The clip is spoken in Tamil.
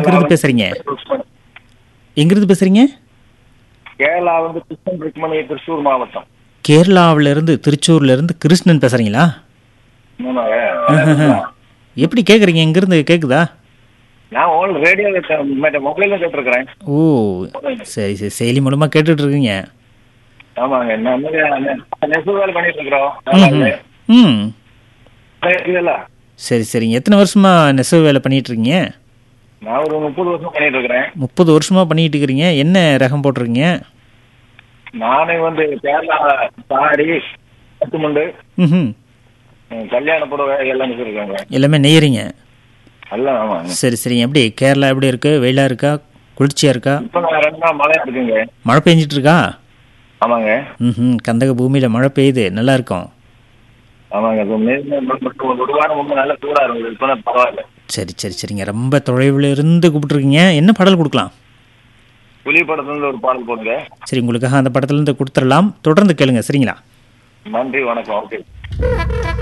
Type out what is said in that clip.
எங்கிருந்து பேசுறீங்க எங்கிருந்து பேசுறீங்க கேரளா வந்து கிருஷ்ணன் ருக்மணி திருச்சூர் மாவட்டம் கேரளாவுல இருந்து திருச்சூர்ல இருந்து கிருஷ்ணன் பேசுறீங்களா ஆமாங்க. எப்படி கேக்குறீங்க எங்கிருந்து கேக்குதா நான் ஓல் ரேடியோ மொபைல்ல கேட்டிருக்கிறேன் ஓ சரி சரி செயலி மூலமா கேட்டுட்டு இருக்கீங்க ஆமாங்க நான் நெசவு வேலை பண்ணிட்டு இருக்கிறோம் ம், ம் இல்ல சரி சரிங்க எத்தனை வருஷமா நெசவு வேலை பண்ணிட்டு இருக்கீங்க நான் ஒரு முப்பது வருஷம் பண்ணிட்டு இருக்கிறேன் முப்பது வருஷமா பண்ணிட்டு இருக்கிறீங்க என்ன ரகம் போட்டிருக்கீங்க நானே வந்து கேரளா சாரி பத்துமுண்டு ம் ம், கல்யாண புடவை எல்லாம் வச்சிருக்காங்க எல்லாமே நெய்யறீங்க எல்லாம் ஆமாங்க சரி சரிங்க எப்படி கேரளா எப்படி இருக்கு வெயிலா இருக்கா குளிர்ச்சியா இருக்கா இப்ப நான் ரெண்டு நாள் மழை இருக்குங்க மழை பெஞ்சிட்டு இருக்கா ஆமாங்க ம் கந்தக பூமியில மழை பெய்யுது நல்லா இருக்கும் ஆமாங்க இப்ப மே மாதம் மட்டும் ஒரு ஒரு வாரம் ரொம்ப நல்லா சூடா இருந்தது இப்ப பரவாயில்ல சரி சரி சரிங்க ரொம்ப தொலைவில் இருந்து கூப்பிட்டுருக்கீங்க என்ன பாடல் கொடுக்கலாம் புலி படத்துல இருந்து ஒரு பாடல் போடுங்க சரி உங்களுக்காக அந்த படத்துல இருந்து கொடுத்துடலாம் தொடர்ந்து கேளுங்க சரிங்களா நன்றி வணக்கம் ஓகே